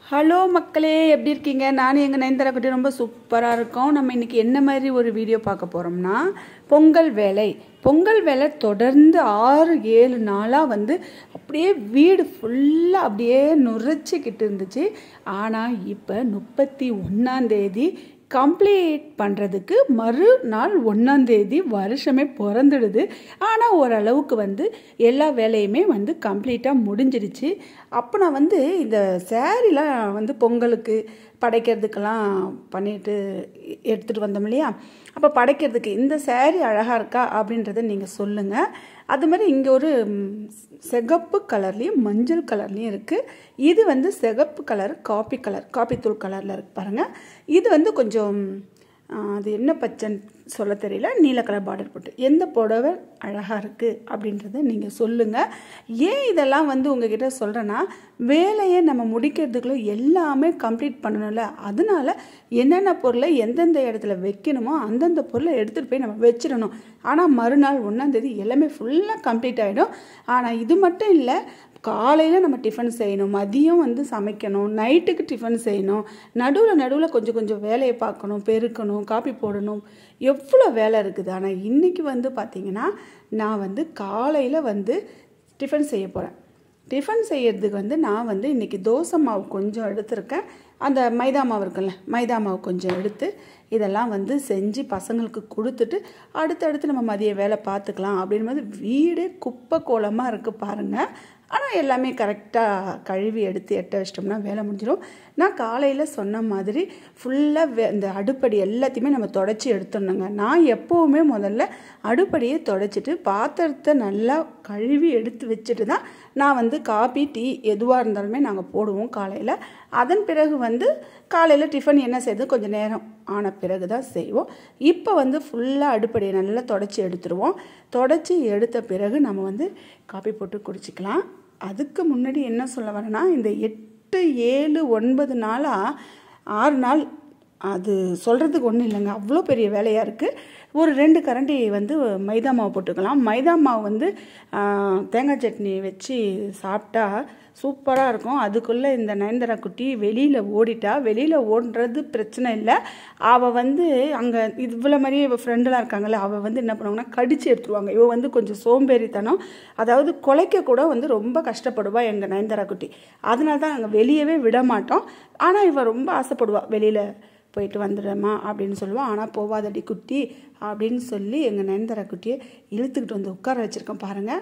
hello மக்களே எப்படி இருக்கீங்க நானும் எங்கள் நயன்தாரா குட்டி ரொம்ப சூப்பராக இருக்கோம் நம்ம இன்னைக்கு என்ன மாதிரி ஒரு வீடியோ பார்க்க போகிறோம்னா பொங்கல் வேலை பொங்கல் வேலை தொடர்ந்து ஆறு ஏழு நாளாக வந்து அப்படியே வீடு ஃபுல்லாக அப்படியே நுரைச்சிக்கிட்டு இருந்துச்சு ஆனால் இப்போ முப்பத்தி ஒன்றாந்தேதி கம்ப்ளீட் பண்ணுறதுக்கு மறுநாள் ஒன்றாந்தேதி வருஷமே பிறந்துடுது ஆனால் ஓரளவுக்கு வந்து எல்லா வேலையுமே வந்து கம்ப்ளீட்டாக முடிஞ்சிடுச்சு அப்போ நான் வந்து இந்த சேரீலாம் வந்து பொங்கலுக்கு படைக்கிறதுக்கெல்லாம் பண்ணிட்டு எடுத்துகிட்டு வந்தோம் இல்லையா அப்போ படைக்கிறதுக்கு இந்த சேரீ அழகாக இருக்கா அப்படின்றத நீங்கள் சொல்லுங்கள் அது மாதிரி இங்கே ஒரு ம், சிகப்பு கலர்லேயும் மஞ்சள் கலர்லேயும் இருக்குது இது வந்து சிகப்பு கலர் காப்பி கலர் காப்பி தூள் கலரில் இருக்கு பாருங்கள் இது வந்து கொஞ்சம் ஆ, அது என்ன பச்சைன்னு சொல்ல தெரியல நீல கலர் பார்டர் போட்டு எந்த புடவை அழகாக இருக்குது அப்படின்றத நீங்கள் சொல்லுங்கள் ஏன் இதெல்லாம் வந்து உங்ககிட்ட சொல்கிறேன்னா வேலையை நம்ம முடிக்கிறதுக்குள்ள எல்லாமே கம்ப்ளீட் பண்ணணும்ல அதனால என்னென்ன பொருளை எந்தெந்த இடத்துல வைக்கணுமோ அந்தந்த பொருளை எடுத்துகிட்டு போய் நம்ம வச்சிடணும் ஆனால் மறுநாள் ஒன்றாந்தேதி எல்லாமே ஃபுல்லாக கம்ப்ளீட் ஆகிடும் ஆனால் இது மட்டும் இல்லை காலையில் நம்ம டிஃபன் செய்யணும் மதியம் வந்து சமைக்கணும் நைட்டுக்கு டிஃபன் செய்யணும் நடுவில் நடுவில் கொஞ்சம் கொஞ்சம் வேலையை பார்க்கணும் பெருக்கணும் காப்பி போடணும் எவ்வளோ வேலை இருக்குது ஆனால் இன்றைக்கி வந்து பார்த்திங்கன்னா நான் வந்து காலையில் வந்து டிஃபன் செய்ய போகிறேன் டிஃபன் செய்யறதுக்கு வந்து நான் வந்து இன்றைக்கி தோசை மாவு கொஞ்சம் எடுத்திருக்கேன் அந்த மைதா மாவு இருக்குல்ல மைதா மாவு கொஞ்சம் எடுத்து இதெல்லாம் வந்து செஞ்சு பசங்களுக்கு கொடுத்துட்டு அடுத்தடுத்து நம்ம மதிய வேலை பார்த்துக்கலாம் அப்படின்னு போது வீடு குப்பை கோலமாக இருக்குது பாருங்கள் ஆனால் எல்லாமே கரெக்டாக கழுவி எடுத்து எட்ட வச்சிட்டோம்னா வேலை முடிஞ்சிடும் நான் காலையில் சொன்ன மாதிரி ஃபுல்லாக இந்த அடுப்படி எல்லாத்தையுமே நம்ம தொடச்சி எடுத்துடணுங்க நான் எப்போவுமே முதல்ல அடுப்படியை தொடச்சிட்டு பாத்திரத்தை நல்லா கழுவி எடுத்து வச்சுட்டு தான் நான் வந்து காபி டீ எதுவாக இருந்தாலுமே நாங்கள் போடுவோம் காலையில் அதன் பிறகு வந்து காலையில் டிஃபன் என்ன செய்யுது கொஞ்சம் நேரம் ஆன பிறகு தான் செய்வோம் இப்போ வந்து ஃபுல்லாக அடுப்படியை நல்லா தொடச்சி எடுத்துருவோம் தொடச்சி எடுத்த பிறகு நம்ம வந்து காப்பி போட்டு குடிச்சிக்கலாம் அதுக்கு முன்னாடி என்ன சொல்ல வரேன்னா இந்த எட்டு ஏழு ஒன்பது நாளாக ஆறு நாள் அது சொல்கிறதுக்கு ஒன்றும் இல்லைங்க அவ்வளோ பெரிய வேலையாக இருக்குது ஒரு ரெண்டு கரண்டி வந்து மைதா மாவு போட்டுக்கலாம் மைதா மாவு வந்து ஆ, தேங்காய் சட்னி வச்சு சாப்பிட்டா சூப்பராக இருக்கும் அதுக்குள்ளே இந்த நயன்தரா குட்டி வெளியில் ஓடிட்டா வெளியில் ஓடுறது பிரச்சனை இல்லை அவள் வந்து அங்கே இவ்வளோ மாதிரி இவள் ஃப்ரெண்டெலாம் இருக்காங்கல்ல அவள் வந்து என்ன பண்ணுவாங்கன்னா கடிச்சு எடுத்துருவாங்க இவள் வந்து கொஞ்சம் சோம்பேறித்தனம் அதாவது குலைக்க கூட வந்து ரொம்ப கஷ்டப்படுவா எங்கள் நயன்தரா குட்டி அதனால தான் நாங்கள் வெளியவே விட மாட்டோம் ஆனால் இவள் ரொம்ப ஆசைப்படுவா வெளியில் போயிட்டு வந்துடுறேம்மா அப்படின்னு சொல்லுவான் ஆனால் போவாதடி குட்டி அப்படின்னு சொல்லி எங்கள் நயன்தரா குட்டியை இழுத்துக்கிட்டு வந்து உட்கார வச்சுருக்கேன் பாருங்கள்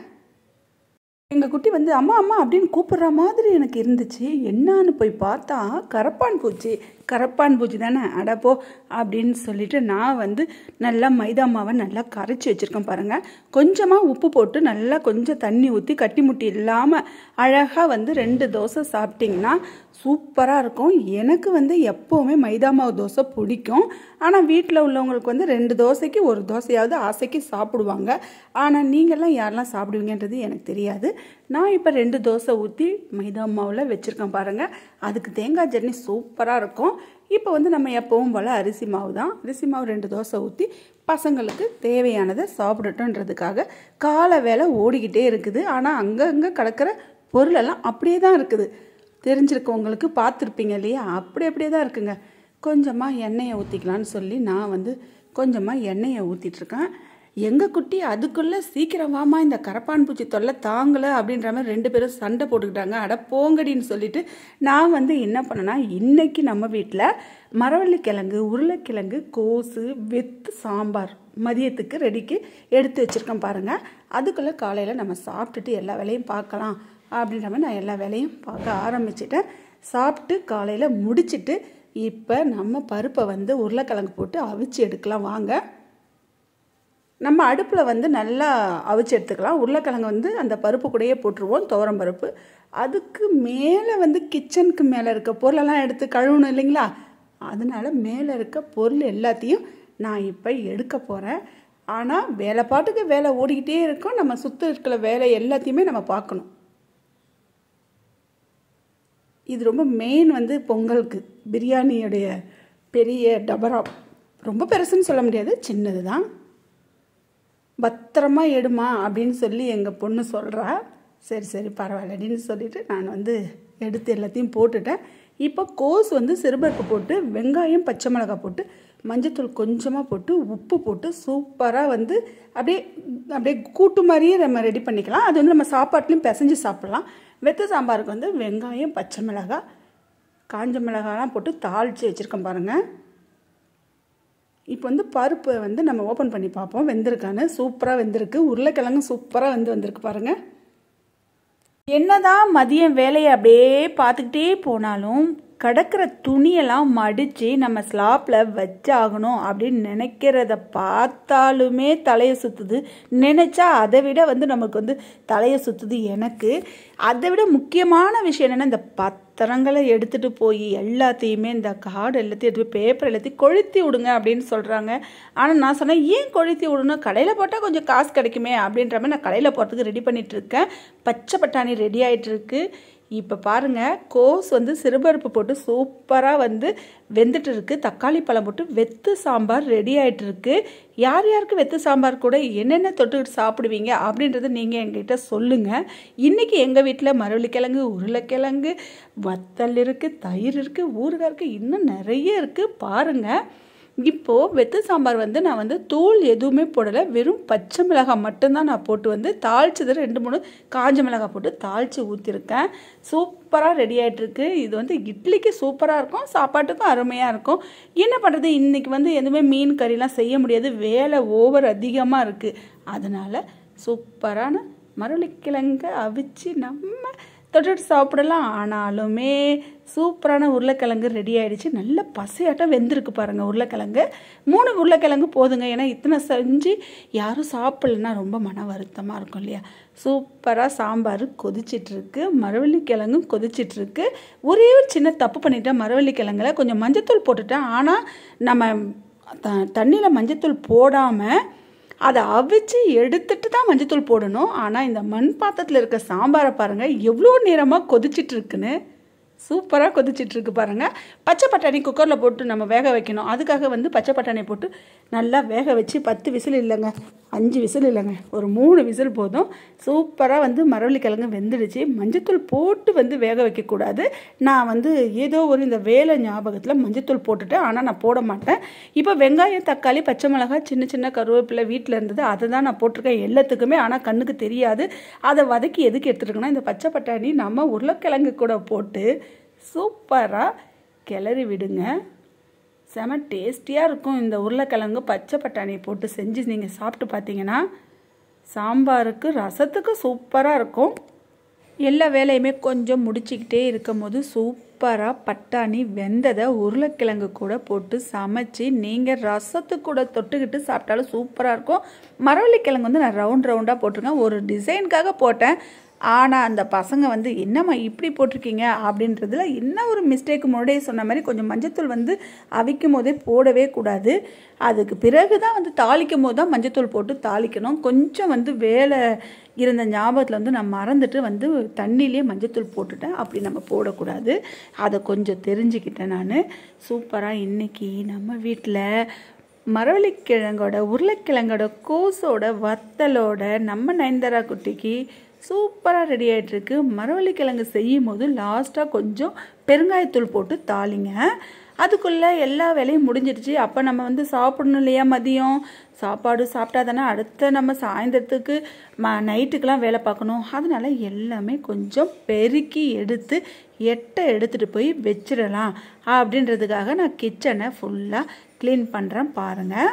எங்கள் குட்டி வந்து அம்மா அம்மா அப்படின்னு கூப்பிடுற மாதிரி எனக்கு இருந்துச்சு என்னான்னு போய் பார்த்தா கரப்பான் பூச்சி கரப்பான் பூச்சி தானே அடப்போ அப்படின்னு சொல்லிட்டு நான் வந்து நல்லா மைதா மாவை நல்லா கரைச்சி வச்சுருக்கேன் பாருங்கள் கொஞ்சமாக உப்பு போட்டு நல்லா கொஞ்சம் தண்ணி ஊற்றி கட்டி முட்டி இல்லாமல் அழகாக வந்து ரெண்டு தோசை சாப்பிட்டிங்கன்னா சூப்பராக இருக்கும் எனக்கு வந்து எப்போவுமே மைதா மாவு தோசை பிடிக்கும் ஆனால் வீட்டில் உள்ளவங்களுக்கு வந்து ரெண்டு தோசைக்கு ஒரு தோசையாவது ஆசைக்கு சாப்பிடுவாங்க ஆனால் நீங்கள்லாம் யாரெல்லாம் சாப்பிடுவீங்கன்றது எனக்கு தெரியாது நான் இப்போ ரெண்டு தோசை ஊற்றி மைதா மாவில் வச்சுருக்கேன் பாருங்கள் அதுக்கு தேங்காய் சட்னி சூப்பராக இருக்கும் இப்போ வந்து நம்ம எப்பவும் போல் அரிசி மாவு தான் அரிசி மாவு ரெண்டு தோசை ஊற்றி பசங்களுக்கு தேவையானதை சாப்பிடட்டுன்றதுக்காக காலை வேலை ஓடிக்கிட்டே இருக்குது ஆனால் அங்கங்கே கிடக்கிற பொருளெல்லாம் அப்படியே தான் இருக்குது தெரிஞ்சிருக்கவங்களுக்கு பார்த்துருப்பீங்க இல்லையா அப்படி அப்படியே தான் இருக்குங்க கொஞ்சமாக எண்ணெயை ஊற்றிக்கலான்னு சொல்லி நான் வந்து கொஞ்சமாக எண்ணெயை ஊற்றிட்டுருக்கேன் எங்கள் குட்டி அதுக்குள்ளே சீக்கிரம் வாமா இந்த கரப்பான் பூச்சி தொல்லை தாங்கலை அப்படின்ற மாதிரி ரெண்டு பேரும் சண்டை போட்டுக்கிட்டாங்க அட போங்கடின்னு சொல்லிட்டு நான் வந்து என்ன பண்ணேன்னா இன்னைக்கு நம்ம வீட்டில் மரவள்ளிக்கிழங்கு உருளைக்கிழங்கு கோசு வெத்து சாம்பார் மதியத்துக்கு ரெடிக்கு எடுத்து வச்சுருக்கேன் பாருங்கள் அதுக்குள்ளே காலையில் நம்ம சாப்பிட்டுட்டு எல்லா வேலையும் பார்க்கலாம் அப்படின்ற மாதிரி நான் எல்லா வேலையும் பார்க்க ஆரம்பிச்சிட்டேன் சாப்பிட்டு காலையில் முடிச்சிட்டு இப்போ நம்ம பருப்பை வந்து உருளைக்கிழங்கு போட்டு அவிச்சு எடுக்கலாம் வாங்க நம்ம அடுப்பில் வந்து நல்லா அவிச்சு எடுத்துக்கலாம் உருளைக்கிழங்கு வந்து அந்த பருப்பு கூடயே போட்டுருவோம் துவரம் பருப்பு அதுக்கு மேலே வந்து கிச்சனுக்கு மேலே இருக்க பொருளெல்லாம் எடுத்து கழுவணும் இல்லைங்களா அதனால மேலே இருக்க பொருள் எல்லாத்தையும் நான் இப்போ எடுக்க போகிறேன் ஆனால் வேலை பாட்டுக்கு வேலை ஓடிக்கிட்டே இருக்கும் நம்ம சுற்றி இருக்கிற வேலை எல்லாத்தையுமே நம்ம பார்க்கணும் இது ரொம்ப மெயின் வந்து பொங்கலுக்கு பிரியாணியுடைய பெரிய டபரா ரொம்ப பெருசுன்னு சொல்ல முடியாது சின்னது தான் பத்திரமா எடுமா அப்படின்னு சொல்லி எங்கள் பொண்ணு சொல்கிறா சரி சரி பரவாயில்லடின்னு சொல்லிட்டு நான் வந்து எடுத்து எல்லாத்தையும் போட்டுட்டேன் இப்போ கோஸ் வந்து சிறுபருப்பு போட்டு வெங்காயம் பச்சை மிளகாய் போட்டு மஞ்சத்தூள் கொஞ்சமாக போட்டு உப்பு போட்டு சூப்பராக வந்து அப்படியே அப்படியே கூட்டு மாதிரியே நம்ம ரெடி பண்ணிக்கலாம் அது வந்து நம்ம சாப்பாட்லேயும் பிசைஞ்சு சாப்பிட்லாம் வெத்த சாம்பாருக்கு வந்து வெங்காயம் பச்சை மிளகாய் காஞ்ச மிளகாலாம் போட்டு தாளித்து வச்சுருக்கேன் பாருங்கள் இப்போ வந்து பருப்பை வந்து நம்ம ஓப்பன் பண்ணி பார்ப்போம் வெந்திருக்கான்னு சூப்பராக வெந்திருக்கு உருளைக்கிழங்கு சூப்பராக வந்து வந்திருக்கு பாருங்கள் என்னதான் மதியம் வேலையை அப்படியே பார்த்துக்கிட்டே போனாலும் கிடக்கிற துணியெல்லாம் மடித்து நம்ம ஸ்லாப்பில் வச்சாகணும் அப்படின்னு நினைக்கிறத பார்த்தாலுமே தலையை சுற்றுது நினச்சா அதை விட வந்து நமக்கு வந்து தலையை சுற்றுது எனக்கு அதை விட முக்கியமான விஷயம் என்னென்னா இந்த பத்திரங்களை எடுத்துகிட்டு போய் எல்லாத்தையுமே இந்த கார்டு எல்லாத்தையும் எடுத்து போய் பேப்பர் எல்லாத்தையும் கொளுத்தி விடுங்க அப்படின்னு சொல்கிறாங்க ஆனால் நான் சொன்னேன் ஏன் கொளுத்தி விடணும் கடையில் போட்டால் கொஞ்சம் காசு கிடைக்குமே அப்படின்ற மாதிரி நான் கடையில் போகிறதுக்கு ரெடி பண்ணிகிட்டு இருக்கேன் பச்சை பட்டாணி ரெடி ஆகிட்டு இருக்கு இப்போ பாருங்கள் கோஸ் வந்து சிறுபருப்பு போட்டு சூப்பராக வந்து வெந்துட்டு இருக்கு தக்காளி பழம் போட்டு வெத்து சாம்பார் ரெடி ஆகிட்டு இருக்கு யார் யாருக்கு வெத்து சாம்பார் கூட என்னென்ன தொட்டுக்கிட்டு சாப்பிடுவீங்க அப்படின்றத நீங்கள் எங்ககிட்ட சொல்லுங்கள் இன்றைக்கி எங்கள் வீட்டில் மரவள்ளிக்கிழங்கு உருளைக்கிழங்கு வத்தல் இருக்குது தயிர் இருக்குது ஊறுகாய் இருக்குது இன்னும் நிறைய இருக்குது பாருங்கள் இப்போது வெத்து சாம்பார் வந்து நான் வந்து தூள் எதுவுமே போடலை வெறும் பச்சை மிளகாய் மட்டும்தான் நான் போட்டு வந்து தாளிச்சது ரெண்டு மூணு காஞ்ச மிளகாய் போட்டு தாளித்து ஊற்றிருக்கேன் சூப்பராக ரெடி ஆகிட்டுருக்கு இது வந்து இட்லிக்கு சூப்பராக இருக்கும் சாப்பாட்டுக்கும் அருமையாக இருக்கும் என்ன பண்ணுறது இன்றைக்கி வந்து எதுவுமே மீன் கறிலாம் செய்ய முடியாது வேலை ஓவர் அதிகமாக இருக்குது அதனால் சூப்பரான மரளிக்கிழங்க அவிச்சு நம்ம தொட்டுட்டு சாப்பிடலாம் ஆனாலுமே சூப்பரான உருளைக்கிழங்கு ரெடி ஆகிடுச்சு நல்ல பசையாட்டம் வெந்திருக்கு பாருங்கள் உருளைக்கிழங்கு மூணு உருளைக்கிழங்கு போதுங்க ஏன்னா இத்தனை செஞ்சு யாரும் சாப்பிட்லன்னா ரொம்ப மன வருத்தமாக இருக்கும் இல்லையா சூப்பராக சாம்பார் கொதிச்சிட்ருக்கு மரவள்ளிக்கிழங்கும் கொதிச்சிட்ருக்கு ஒரே ஒரு சின்ன தப்பு பண்ணிட்டேன் மரவள்ளிக்கிழங்குல கொஞ்சம் மஞ்சத்தூள் போட்டுட்டேன் ஆனால் நம்ம த தண்ணியில் மஞ்சத்தூள் போடாமல் அதை அவிச்சு எடுத்துட்டு தான் மஞ்சத்தூள் போடணும் ஆனால் இந்த மண் பாத்திரத்தில் இருக்க சாம்பாரை பாருங்கள் எவ்வளோ நேரமாக கொதிச்சிட்டு இருக்குன்னு சூப்பராக கொதிச்சிட்டு இருக்கு பாருங்கள் பச்சை பட்டாணி குக்கரில் போட்டு நம்ம வேக வைக்கணும் அதுக்காக வந்து பச்சை பட்டாணி போட்டு நல்லா வேக வச்சு பத்து விசில் இல்லைங்க அஞ்சு விசில் இல்லைங்க ஒரு மூணு விசில் போதும் சூப்பராக வந்து மரவள்ளிக்கிழங்கு வெந்துடுச்சு மஞ்சத்தூள் போட்டு வந்து வேக வைக்கக்கூடாது நான் வந்து ஏதோ ஒரு இந்த வேலை ஞாபகத்தில் மஞ்சத்தூள் போட்டுட்டேன் ஆனால் நான் போட மாட்டேன் இப்போ வெங்காயம் தக்காளி பச்சை மிளகாய் சின்ன சின்ன கருவேப்பிலை வீட்டில் இருந்தது அதை தான் நான் போட்டிருக்கேன் எல்லாத்துக்குமே ஆனால் கண்ணுக்கு தெரியாது அதை வதக்கி எதுக்கு எடுத்துருக்கேன்னா இந்த பச்சை பட்டாணி நம்ம உருளைக்கிழங்கு கூட போட்டு சூப்பராக கிளறி விடுங்க செம டேஸ்டியாக இருக்கும் இந்த உருளைக்கிழங்கு பச்சை பட்டாணி போட்டு செஞ்சு நீங்கள் சாப்பிட்டு பார்த்தீங்கன்னா சாம்பாருக்கு ரசத்துக்கு சூப்பராக இருக்கும் எல்லா வேலையுமே கொஞ்சம் முடிச்சுக்கிட்டே இருக்கும் போது சூப்பராக பட்டாணி வெந்ததை உருளைக்கிழங்கு கூட போட்டு சமைச்சு நீங்கள் ரசத்துக்கு கூட தொட்டுக்கிட்டு சாப்பிட்டாலும் சூப்பராக இருக்கும் மரவள்ளிக்கிழங்கு வந்து நான் ரவுண்ட் ரவுண்டாக போட்டிருக்கேன் ஒரு டிசைனுக்காக போட்டேன் ஆனால் அந்த பசங்க வந்து என்னம்மா இப்படி போட்டிருக்கீங்க அப்படின்றதுல என்ன ஒரு மிஸ்டேக் முன்னாடியே சொன்ன மாதிரி கொஞ்சம் மஞ்சத்தூள் வந்து அவிக்கும் போதே போடவே கூடாது அதுக்கு பிறகு தான் வந்து தாளிக்கும் போது தான் மஞ்சத்தூள் போட்டு தாளிக்கணும் கொஞ்சம் வந்து வேலை இருந்த ஞாபகத்தில் வந்து நான் மறந்துட்டு வந்து தண்ணியிலே மஞ்சத்தூள் போட்டுட்டேன் அப்படி நம்ம போடக்கூடாது அதை கொஞ்சம் தெரிஞ்சுக்கிட்டேன் நான் சூப்பராக இன்றைக்கி நம்ம வீட்டில் மரவள்ளிக்கிழங்கோட உருளைக்கிழங்கோட கோஸோட வத்தலோட நம்ம நயன்தாரா குட்டிக்கு சூப்பராக ரெடி ஆகிட்டுருக்கு மரவள்ளிக்கிழங்கு செய்யும் போது லாஸ்ட்டாக கொஞ்சம் பெருங்காயத்தூள் போட்டு தாளிங்க அதுக்குள்ளே எல்லா வேலையும் முடிஞ்சிடுச்சு அப்போ நம்ம வந்து சாப்பிடணும் இல்லையா மதியம் சாப்பாடு சாப்பிட்டா தானே அடுத்த நம்ம சாயந்தரத்துக்கு ம நைட்டுக்கெலாம் வேலை பார்க்கணும் அதனால் எல்லாமே கொஞ்சம் பெருக்கி எடுத்து எட்டை எடுத்துகிட்டு போய் வச்சிடலாம் அப்படின்றதுக்காக நான் கிச்சனை ஃபுல்லாக க்ளீன் பண்ணுறேன் பாருங்கள்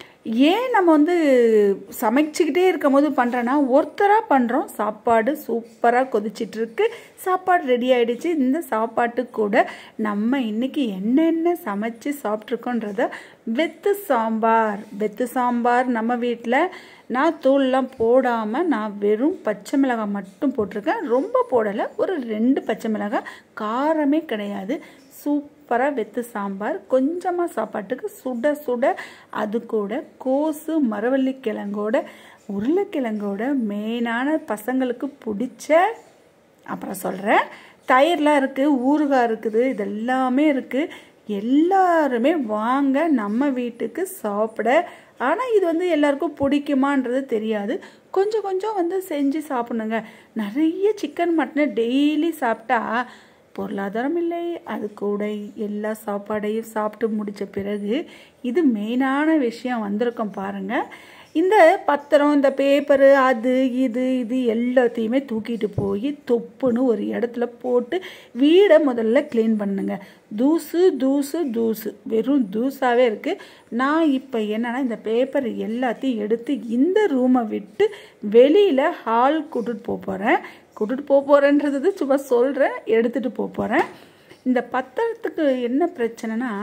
ஏன் நம்ம வந்து சமைச்சிக்கிட்டே இருக்கும் போது பண்ணுறோன்னா ஒருத்தராக பண்ணுறோம் சாப்பாடு சூப்பராக கொதிச்சிட்ருக்கு சாப்பாடு ரெடி ஆகிடுச்சு இந்த சாப்பாட்டு கூட நம்ம இன்றைக்கி என்னென்ன சமைச்சு சாப்பிட்ருக்கோன்றத வெத்து சாம்பார் வெத்து சாம்பார் நம்ம வீட்டில் நான் தூள்லாம் போடாமல் நான் வெறும் பச்சை மிளகாய் மட்டும் போட்டிருக்கேன் ரொம்ப போடலை ஒரு ரெண்டு பச்சை மிளகாய் காரமே கிடையாது சூப்பராக வெத்து சாம்பார் கொஞ்சமாக சாப்பாட்டுக்கு சுட சுட அது கூட கோசு மரவள்ளி கிழங்கோட உருளைக்கிழங்கோட மெயினான பசங்களுக்கு பிடிச்ச அப்புறம் சொல்கிறேன் தயிர்லாம் இருக்குது ஊறுகாய் இருக்குது இதெல்லாமே இருக்குது எல்லாருமே வாங்க நம்ம வீட்டுக்கு சாப்பிட ஆனால் இது வந்து எல்லாருக்கும் பிடிக்குமான்றது தெரியாது கொஞ்சம் கொஞ்சம் வந்து செஞ்சு சாப்பிடுங்க நிறைய சிக்கன் மட்டனை டெய்லி சாப்பிட்டா பொருளாதாரம் இல்லை அது கூட எல்லா சாப்பாடையும் சாப்பிட்டு முடித்த பிறகு இது மெயினான விஷயம் வந்திருக்கோம் பாருங்கள் இந்த பத்திரம் இந்த பேப்பரு அது இது இது எல்லாத்தையுமே தூக்கிட்டு போய் தொப்புன்னு ஒரு இடத்துல போட்டு வீடை முதல்ல க்ளீன் பண்ணுங்க தூசு தூசு தூசு வெறும் தூசாகவே இருக்குது நான் இப்போ என்னென்னா இந்த பேப்பர் எல்லாத்தையும் எடுத்து இந்த ரூமை விட்டு வெளியில் ஹால் கூட்டிட்டு போக போகிறேன் கூட்டிட்டு போக போகிறேன்றது சும்மா சொல்கிறேன் எடுத்துகிட்டு போக போகிறேன் இந்த பத்திரத்துக்கு என்ன பிரச்சனைனா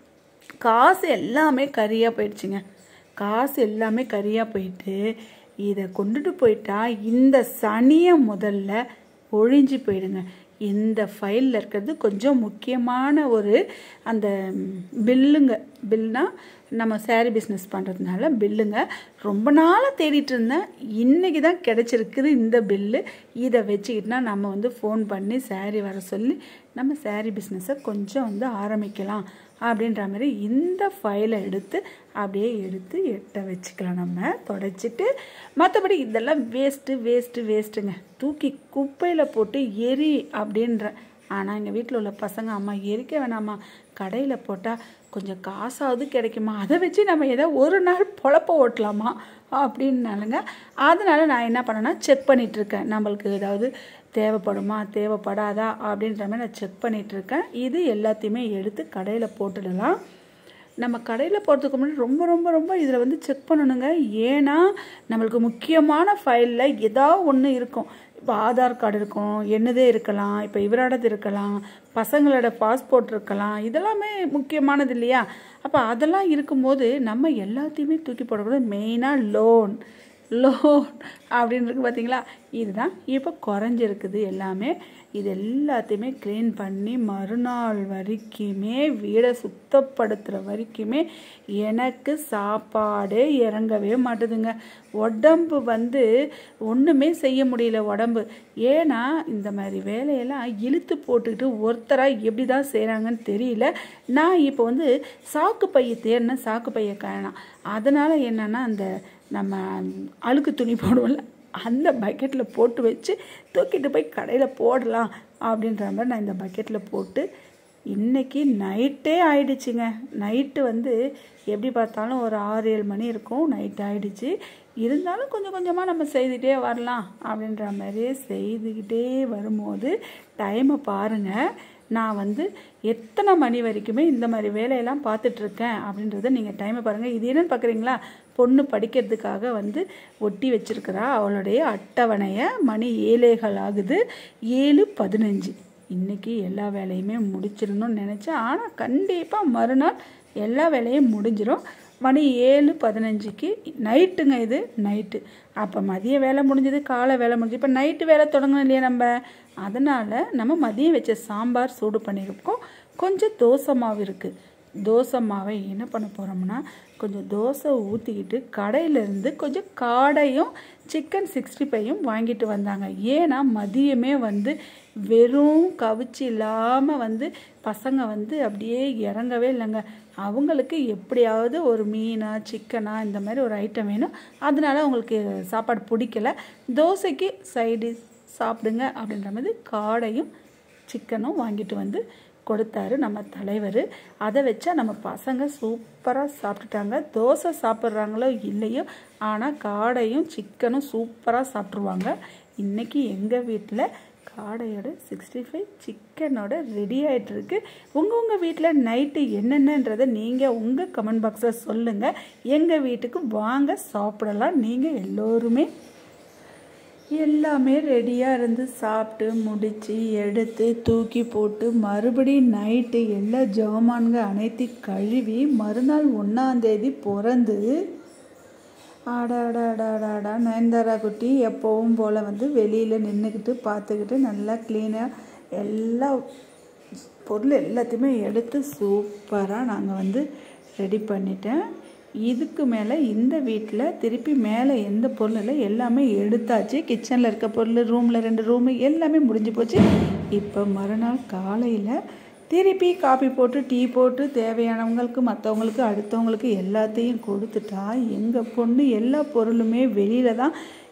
காசு எல்லாமே கரியாக போயிடுச்சுங்க காசு எல்லாமே கரியாக போயிட்டு இதை கொண்டுட்டு போயிட்டா இந்த சனியை முதல்ல ஒழிஞ்சு போயிடுங்க இந்த ஃபைலில் இருக்கிறது கொஞ்சம் முக்கியமான ஒரு அந்த பில்லுங்க பில்னா நம்ம சேரீ பிஸ்னஸ் பண்ணுறதுனால பில்லுங்க ரொம்ப நாளாக தேடிட்டு இருந்தேன் இன்றைக்கி தான் கிடச்சிருக்குது இந்த பில்லு இதை வச்சுக்கிட்டுனா நம்ம வந்து ஃபோன் பண்ணி சேரீ வர சொல்லி நம்ம சேரீ பிஸ்னஸை கொஞ்சம் வந்து ஆரம்பிக்கலாம் அப்படின்ற மாதிரி இந்த ஃபைலை எடுத்து அப்படியே எடுத்து எட்ட வச்சுக்கலாம் நம்ம தொடச்சிட்டு மற்றபடி இதெல்லாம் வேஸ்ட்டு வேஸ்ட்டு வேஸ்ட்டுங்க தூக்கி குப்பையில் போட்டு எரி அப்படின்ற ஆனால் எங்கள் வீட்டில் உள்ள பசங்க அம்மா எரிக்க வேணாம்மா கடையில் போட்டால் கொஞ்சம் காசாவது கிடைக்குமா அதை வச்சு நம்ம ஏதோ ஒரு நாள் பொழப்ப ஓட்டலாமா அப்படின்னாலுங்க அதனால் நான் என்ன பண்ணேன்னா செக் பண்ணிகிட்ருக்கேன் நம்மளுக்கு ஏதாவது தேவைப்படுமா தேவைப்படாதா அப்படின்ற மாதிரி நான் செக் பண்ணிகிட்ருக்கேன் இது எல்லாத்தையுமே எடுத்து கடையில் போட்டுடலாம் நம்ம கடையில் போகிறதுக்கு முன்னாடி ரொம்ப ரொம்ப ரொம்ப இதில் வந்து செக் பண்ணணுங்க ஏன்னா நம்மளுக்கு முக்கியமான ஃபைலில் ஏதாவது ஒன்று இருக்கும் இப்போ ஆதார் கார்டு இருக்கும் என்னதே இருக்கலாம் இப்போ இவரோடது இருக்கலாம் பசங்களோட பாஸ்போர்ட் இருக்கலாம் இதெல்லாமே முக்கியமானது இல்லையா அப்போ அதெல்லாம் இருக்கும்போது நம்ம எல்லாத்தையுமே தூக்கி போடக்கூடாது மெயினாக லோன் லோன் அப்படின்னு இருக்கு பார்த்தீங்களா இதுதான் இப்போ குறைஞ்சிருக்குது எல்லாமே இது எல்லாத்தையுமே க்ளீன் பண்ணி மறுநாள் வரைக்குமே வீடை சுத்தப்படுத்துகிற வரைக்குமே எனக்கு சாப்பாடே இறங்கவே மாட்டுதுங்க உடம்பு வந்து ஒன்றுமே செய்ய முடியல உடம்பு ஏன்னா இந்த மாதிரி வேலையெல்லாம் இழுத்து போட்டுக்கிட்டு ஒருத்தராக எப்படி தான் செய்கிறாங்கன்னு தெரியல நான் இப்போ வந்து சாக்கு பையை தேடினேன் சாக்கு பையை காயணும் அதனால் என்னென்னா அந்த நம்ம அழுக்கு துணி போடுவோம்ல அந்த பக்கெட்டில் போட்டு வச்சு தூக்கிட்டு போய் கடையில் போடலாம் அப்படின்ற மாதிரி நான் இந்த பக்கெட்டில் போட்டு இன்றைக்கி நைட்டே ஆயிடுச்சுங்க நைட்டு வந்து எப்படி பார்த்தாலும் ஒரு ஆறு ஏழு மணி இருக்கும் நைட் ஆயிடுச்சு இருந்தாலும் கொஞ்சம் கொஞ்சமாக நம்ம செய்துகிட்டே வரலாம் அப்படின்ற மாதிரி செய்துக்கிட்டே வரும்போது டைமை பாருங்கள் நான் வந்து எத்தனை மணி வரைக்குமே இந்த மாதிரி வேலையெல்லாம் பார்த்துட்ருக்கேன் அப்படின்றத நீங்கள் டைமை பாருங்கள் இது என்னன்னு பார்க்குறீங்களா பொண்ணு படிக்கிறதுக்காக வந்து ஒட்டி வச்சிருக்கிறா அவளுடைய அட்டவணையை மணி ஏழேகள் ஆகுது ஏழு பதினஞ்சு இன்றைக்கி எல்லா வேலையுமே முடிச்சிடணும்னு நினச்சேன் ஆனால் கண்டிப்பாக மறுநாள் எல்லா வேலையும் முடிஞ்சிடும் மணி ஏழு பதினஞ்சுக்கு நைட்டுங்க இது நைட்டு அப்போ மதிய வேலை முடிஞ்சது காலை வேலை முடிஞ்சது இப்போ நைட்டு வேலை தொடங்கணும் இல்லையா நம்ம அதனால் நம்ம மதியம் வச்ச சாம்பார் சூடு பண்ணியிருக்கோம் கொஞ்சம் தோசை மாவு இருக்குது தோசை மாவை என்ன பண்ண போகிறோம்னா கொஞ்சம் தோசை ஊற்றிக்கிட்டு கடையிலேருந்து கொஞ்சம் காடையும் சிக்கன் சிக்ஸ்டி ஃபைவும் வாங்கிட்டு வந்தாங்க ஏன்னா மதியமே வந்து வெறும் கவிச்சு இல்லாமல் வந்து பசங்க வந்து அப்படியே இறங்கவே இல்லைங்க அவங்களுக்கு எப்படியாவது ஒரு மீனா சிக்கனா இந்த மாதிரி ஒரு ஐட்டம் வேணும் அதனால அவங்களுக்கு சாப்பாடு பிடிக்கல தோசைக்கு சைடு சாப்பிடுங்க அப்படின்ற மாதிரி காடையும் சிக்கனும் வாங்கிட்டு வந்து கொடுத்தாரு நம்ம தலைவர் அதை வச்சா நம்ம பசங்க சூப்பராக சாப்பிட்டுட்டாங்க தோசை சாப்பிட்றாங்களோ இல்லையோ ஆனால் காடையும் சிக்கனும் சூப்பராக சாப்பிட்ருவாங்க இன்றைக்கி எங்கள் வீட்டில் காடையோட சிக்ஸ்டி ஃபைவ் சிக்கனோட ரெடி ஆகிட்டுருக்கு உங்கள் உங்கள் வீட்டில் நைட்டு என்னென்னன்றதை நீங்கள் உங்கள் கமெண்ட் பாக்ஸில் சொல்லுங்கள் எங்கள் வீட்டுக்கு வாங்க சாப்பிடலாம் நீங்கள் எல்லோருமே எல்லாமே ரெடியாக இருந்து சாப்பிட்டு முடித்து எடுத்து தூக்கி போட்டு மறுபடியும் நைட்டு எல்லா ஜாமான்க அனைத்தையும் கழுவி மறுநாள் ஒன்றாந்தேதி பிறந்து ஆடாடாடாடாடா நயன்தாரா குட்டி எப்போவும் போல் வந்து வெளியில் நின்றுக்கிட்டு பார்த்துக்கிட்டு நல்லா க்ளீனாக எல்லா பொருள் எல்லாத்தையுமே எடுத்து சூப்பராக நாங்கள் வந்து ரெடி பண்ணிட்டேன் இதுக்கு மேலே இந்த வீட்டில் திருப்பி மேலே எந்த பொருள் இல்லை எல்லாமே எடுத்தாச்சு கிச்சனில் இருக்க பொருள் ரூமில் ரெண்டு ரூமு எல்லாமே முடிஞ்சு போச்சு இப்போ மறுநாள் காலையில் திருப்பி காபி போட்டு டீ போட்டு தேவையானவங்களுக்கு மற்றவங்களுக்கு அடுத்தவங்களுக்கு எல்லாத்தையும் கொடுத்துட்டா எங்கள் பொண்ணு எல்லா பொருளுமே வெளியில் தான்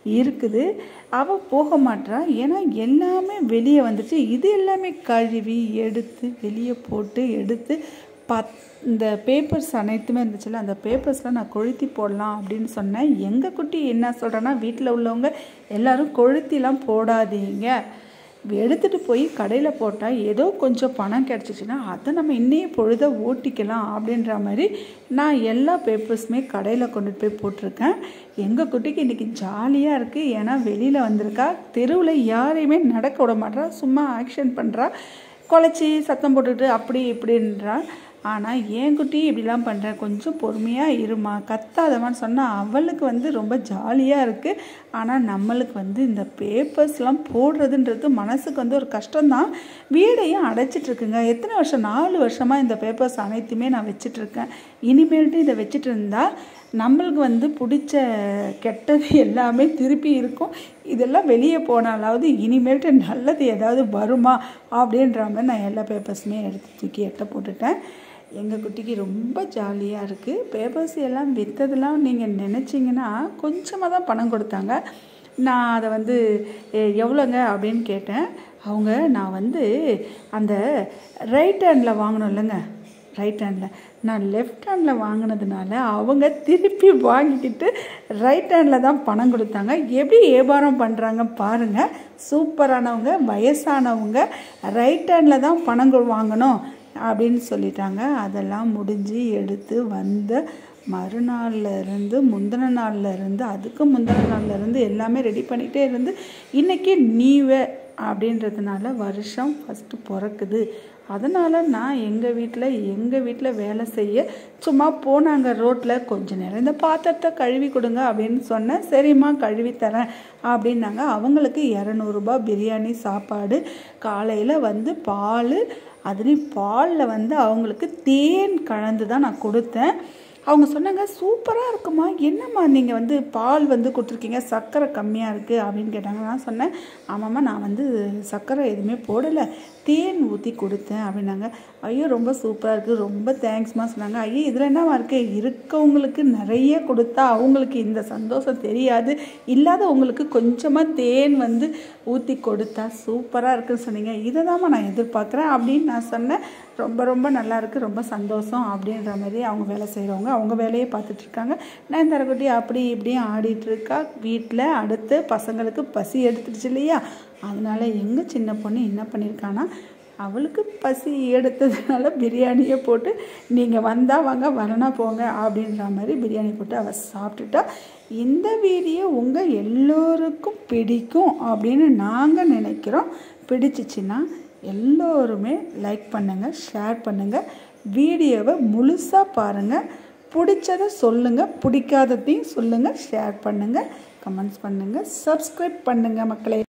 இருக்குது அவள் போக மாட்றா ஏன்னா எல்லாமே வெளியே வந்துச்சு இது எல்லாமே கழுவி எடுத்து வெளியே போட்டு எடுத்து பத் இந்த பேப்பர்ஸ் அனைத்துமே இருந்துச்சுல்ல அந்த பேப்பர்ஸ்லாம் நான் கொளுத்தி போடலாம் அப்படின்னு சொன்னேன் எங்கள் குட்டி என்ன சொல்கிறேன்னா வீட்டில் உள்ளவங்க எல்லாரும் கொளுத்திலாம் போடாதீங்க எடுத்துகிட்டு போய் கடையில் போட்டால் ஏதோ கொஞ்சம் பணம் கிடச்சிச்சின்னா அதை நம்ம இன்னைய பொழுத ஓட்டிக்கலாம் அப்படின்ற மாதிரி நான் எல்லா பேப்பர்ஸுமே கடையில் கொண்டுட்டு போய் போட்டிருக்கேன் எங்கள் குட்டிக்கு இன்றைக்கி ஜாலியாக இருக்குது ஏன்னா வெளியில் வந்திருக்கா தெருவில் யாரையுமே நடக்க விட மாட்றா சும்மா ஆக்ஷன் பண்ணுறா குலைச்சி சத்தம் போட்டுட்டு அப்படி இப்படின்றா ஆனால் ஏன் குட்டி இப்படிலாம் பண்ணுறேன் கொஞ்சம் பொறுமையாக இருமா கத்தாதமான்னு சொன்னால் அவளுக்கு வந்து ரொம்ப ஜாலியாக இருக்குது ஆனால் நம்மளுக்கு வந்து இந்த பேப்பர்ஸ்லாம் போடுறதுன்றது மனசுக்கு வந்து ஒரு கஷ்டம்தான் வீடையும் அடைச்சிட்ருக்குங்க எத்தனை வருஷம் நாலு வருஷமாக இந்த பேப்பர்ஸ் அனைத்துமே நான் வச்சிட்ருக்கேன் இனிமேல்ட்டு இதை வச்சுட்டு இருந்தால் நம்மளுக்கு வந்து பிடிச்ச கெட்டது எல்லாமே திருப்பி இருக்கும் இதெல்லாம் வெளியே போனாலாவது இனிமேல்ட்டு நல்லது ஏதாவது வருமா அப்படின்ற மாதிரி நான் எல்லா பேப்பர்ஸுமே எடுத்து தூக்கி எட்ட போட்டுட்டேன் எங்கள் குட்டிக்கு ரொம்ப ஜாலியாக இருக்குது பேப்பர்ஸ் எல்லாம் விற்றதெல்லாம் நீங்கள் நினச்சிங்கன்னா கொஞ்சமாக தான் பணம் கொடுத்தாங்க நான் அதை வந்து எவ்வளோங்க அப்படின்னு கேட்டேன் அவங்க நான் வந்து அந்த ரைட் ஹேண்டில் வாங்கணும் இல்லைங்க ரைட் ஹேண்டில் நான் லெஃப்ட் ஹேண்டில் வாங்கினதுனால அவங்க திருப்பி வாங்கிக்கிட்டு ரைட் ஹேண்டில் தான் பணம் கொடுத்தாங்க எப்படி வியாபாரம் பண்ணுறாங்க பாருங்கள் சூப்பரானவங்க வயசானவங்க ரைட் ஹேண்டில் தான் பணம் வாங்கணும் அப்படின்னு சொல்லிட்டாங்க அதெல்லாம் முடிஞ்சு எடுத்து வந்த மறுநாளில் இருந்து முந்தின நாளில் இருந்து அதுக்கு முந்தின நாளில் இருந்து எல்லாமே ரெடி பண்ணிகிட்டே இருந்து இன்றைக்கி நீவே அப்படின்றதுனால வருஷம் ஃபஸ்ட்டு பிறக்குது அதனால் நான் எங்கள் வீட்டில் எங்கள் வீட்டில் வேலை செய்ய சும்மா போனாங்க ரோட்டில் கொஞ்ச நேரம் இந்த பாத்திரத்தை கழுவி கொடுங்க அப்படின்னு சொன்னேன் சரிம்மா கழுவி தரேன் அப்படின்னாங்க அவங்களுக்கு இரநூறுபா பிரியாணி சாப்பாடு காலையில் வந்து பால் அதுலேயும் பாலில் வந்து அவங்களுக்கு தேன் கலந்து தான் நான் கொடுத்தேன் அவங்க சொன்னாங்க சூப்பராக இருக்குமா என்னம்மா நீங்கள் வந்து பால் வந்து கொடுத்துருக்கீங்க சர்க்கரை கம்மியாக இருக்குது அப்படின்னு கேட்டாங்க நான் சொன்னேன் ஆமாம்மா நான் வந்து சர்க்கரை எதுவுமே போடலை தேன் ஊற்றி கொடுத்தேன் அப்படின்னாங்க ஐயோ ரொம்ப சூப்பராக இருக்குது ரொம்ப தேங்க்ஸ்மா சொன்னாங்க ஐயோ இதில் என்னவா இருக்குது இருக்கவங்களுக்கு நிறைய கொடுத்தா அவங்களுக்கு இந்த சந்தோஷம் தெரியாது இல்லாதவங்களுக்கு கொஞ்சமாக தேன் வந்து ஊற்றி கொடுத்தா சூப்பராக இருக்குன்னு சொன்னீங்க இதை தான்மா நான் எதிர்பார்க்குறேன் அப்படின்னு நான் சொன்னேன் ரொம்ப ரொம்ப நல்லா இருக்குது ரொம்ப சந்தோஷம் அப்படின்ற மாதிரி அவங்க வேலை செய்கிறவங்க அவங்க வேலையை பார்த்துட்ருக்காங்க நான் தரக்குட்டி அப்படி இப்படியும் ஆடிட்டுருக்கா வீட்டில் அடுத்து பசங்களுக்கு பசி எடுத்துடுச்சு இல்லையா அதனால் எங்கள் சின்ன பொண்ணு என்ன பண்ணியிருக்கான்னா அவளுக்கு பசி எடுத்ததுனால பிரியாணியை போட்டு நீங்கள் வந்தால் வாங்க வரனா போங்க அப்படின்ற மாதிரி பிரியாணி போட்டு அவள் சாப்பிட்டுட்டா இந்த வீடியோ உங்கள் எல்லோருக்கும் பிடிக்கும் அப்படின்னு நாங்கள் நினைக்கிறோம் பிடிச்சிச்சின்னா எல்லோருமே லைக் பண்ணுங்கள் ஷேர் பண்ணுங்கள் வீடியோவை முழுசாக பாருங்கள் பிடிச்சதை சொல்லுங்கள் பிடிக்காததையும் சொல்லுங்கள் ஷேர் பண்ணுங்கள் கமெண்ட்ஸ் பண்ணுங்கள் சப்ஸ்கிரைப் பண்ணுங்கள் மக்களே